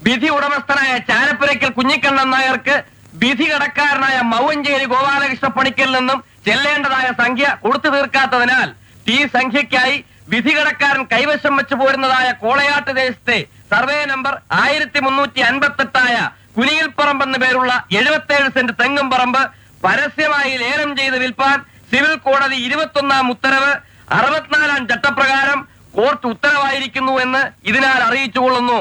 വിധി ഉടമസ്ഥനായ ചാരപ്പുരയ്ക്കൽ കുഞ്ഞിക്കണ്ണൻ നായർക്ക് വിധി കടക്കാരനായ മൗവഞ്ചേരി ഗോപാലകൃഷ്ണ പണിക്കൽ നിന്നും ചെല്ലേണ്ടതായ സംഖ്യ കൊടുത്തു തീർക്കാത്തതിനാൽ ഈ സംഖ്യയ്ക്കായി വിധി കടക്കാരൻ കൈവശം വെച്ചു പോരുന്നതായ കോളയാട്ട് ദേശത്തെ സർവേ നമ്പർ ആയിരത്തി മുന്നൂറ്റി അൻപത്തെട്ടായ കുനിയിൽപ്പറമ്പ് എന്ന പേരുള്ള എഴുപത്തേഴ് സെന്റ് തെങ്ങും പറമ്പ് പരസ്യമായി ലേലം ചെയ്ത് വിൽപ്പാൻ സിവിൽ കോടതി ഇരുപത്തൊന്നാം ഉത്തരവ് അറുപത്തിനാലാം ചട്ടപ്രകാരം കോർട്ട് ഉത്തരവായിരിക്കുന്നു എന്ന് ഇതിനാൽ അറിയിച്ചുകൊള്ളുന്നു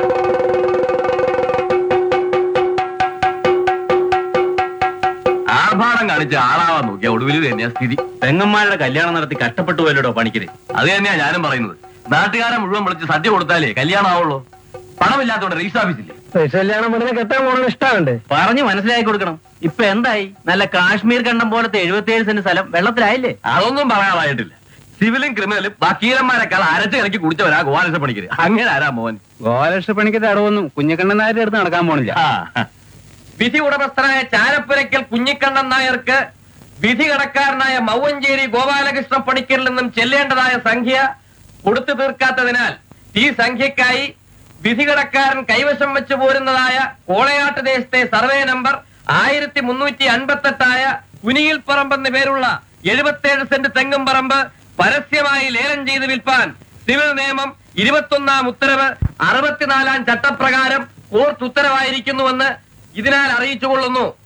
ആർഭാടം കാണിച്ച് ആളാവാൻ നോക്കിയ ഒടുവിൽ തന്നെയാ സ്ഥിതി പെങ്ങന്മാരുടെ കല്യാണം നടത്തി കഷ്ടപ്പെട്ടു പോയല്ലോ പണിക്കര് അത് തന്നെയാ ഞാനും പറയുന്നത് നാട്ടുകാരെ മുഴുവൻ വിളിച്ച് സദ്യ കൊടുത്താലേ കല്യാണം ആവുള്ളൂ പണമില്ലാത്തോണ്ട് രജിസ്റ്റർ ഓഫീസില്ലേ കല്യാണം പെണ്ണിനെ കെട്ടാൻ പോകണ ഇഷ്ടമുണ്ട് പറഞ്ഞു മനസ്സിലാക്കി കൊടുക്കണം ഇപ്പൊ എന്തായി നല്ല കാശ്മീർ കണ്ടം പോലത്തെ എഴുപത്തിയേഴ് സെന്റ് സ്ഥലം വെള്ളത്തിലായില്ലേ അതൊന്നും പറയാറായിട്ടില്ല സിവിലും ക്രിമിനലും വക്കീലന്മാരെക്കാൾ അരച്ച് ഇറക്കി കുടിച്ചവരാ ഗോപാലകൃഷ്ണ പണിക്കര് അങ്ങനെ ആരാ മോൻ ഗോപാലകൃഷ്ണ പണിക്ക് തടവൊന്നും കുഞ്ഞക്കണ്ണൻ നായരുടെ അടുത്ത് നടക്കാൻ പോണില്ല ആ. വിധി ഉടമസ്ഥനായ ചാരപ്പുരയ്ക്കൽ കുഞ്ഞിക്കണ്ണൻ നായർക്ക് വിധി കടക്കാരനായ മൗവഞ്ചേരി ഗോപാലകൃഷ്ണ പണിക്കരിൽ നിന്നും ചെല്ലേണ്ടതായ സംഖ്യ കൊടുത്തു തീർക്കാത്തതിനാൽ ഈ സംഖ്യക്കായി വിധി കടക്കാരൻ കൈവശം വെച്ചു പോരുന്നതായ കോളയാട്ട് ദേശത്തെ സർവേ നമ്പർ ആയിരത്തി മുന്നൂറ്റി അൻപത്തെട്ടായ കുനിയിൽ പറമ്പ് എന്ന പേരുള്ള എഴുപത്തേഴ് സെന്റ് തെങ്ങും പറമ്പ് പരസ്യമായി ലേലം ചെയ്ത് വിൽപ്പാൻ സിവിൽ നിയമം ഇരുപത്തൊന്നാം ഉത്തരവ് അറുപത്തിനാലാം ചട്ടപ്രകാരം കോർട്ട് ഉത്തരവായിരിക്കുന്നുവെന്ന് ഇതിനാൽ അറിയിച്ചുകൊള്ളുന്നു